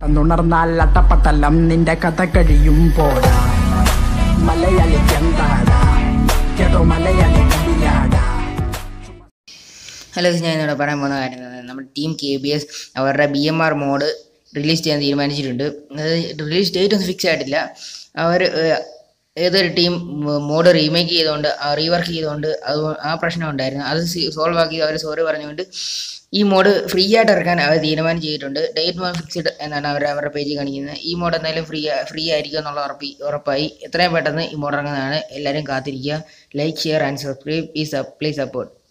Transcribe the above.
ുണർന്നാൽ അട്ടപ്പത്തല്ലം നിന്റെ കഥ കഴിയും പോടാ മലയാളി ചെന്താടാ കേട്ടോ മലയാളി കടിയാടാ ഹലോ ഞാൻ ഇവിടെ പറയാൻ പോകുന്ന കാര്യം എന്ന് പറഞ്ഞാൽ നമ്മുടെ ടീം കെ ബി എസ് അവരുടെ B M R mod release ചെയ്യാൻ തീരുമാനിച്ചിട്ടുണ്ട് അത് റിലീസ് ഡേറ്റ് ഒന്നും ഫിക്സ് ആയിട്ടില്ല അവർ ഏതൊരു ടീം മോഡ് റീമേക്ക് ചെയ്തുകൊണ്ട് റീവർക്ക് ചെയ്തുകൊണ്ട് അത് ആ പ്രശ്നം ഉണ്ടായിരുന്നു അത് സോൾവ് ആക്കി അവർ സോറി പറഞ്ഞുകൊണ്ട് ഈ മോഡ് ഫ്രീ ആയിട്ട് ഇറക്കാൻ അവർ തീരുമാനിച്ചിട്ടുണ്ട് ഡേറ്റ് ഫിക്സ്ഡ് എന്നാണ് അവർ അവരുടെ പേജിൽ കാണിക്കുന്നത് ഈ മോഡ് എന്തായാലും ഫ്രീ ഫ്രീ ആയിരിക്കും എന്നുള്ള ഉറപ്പി ഉറപ്പായി എത്രയും പെട്ടെന്ന് ഈ മോഡ് ഇറങ്ങുന്നതാണ് എല്ലാവരും കാത്തിരിക്കുക ലൈക്ക് ഷെയർ ആൻഡ് സബ്സ്ക്രൈബ് ഈ പ്ലീസ് സപ്പോർട്ട്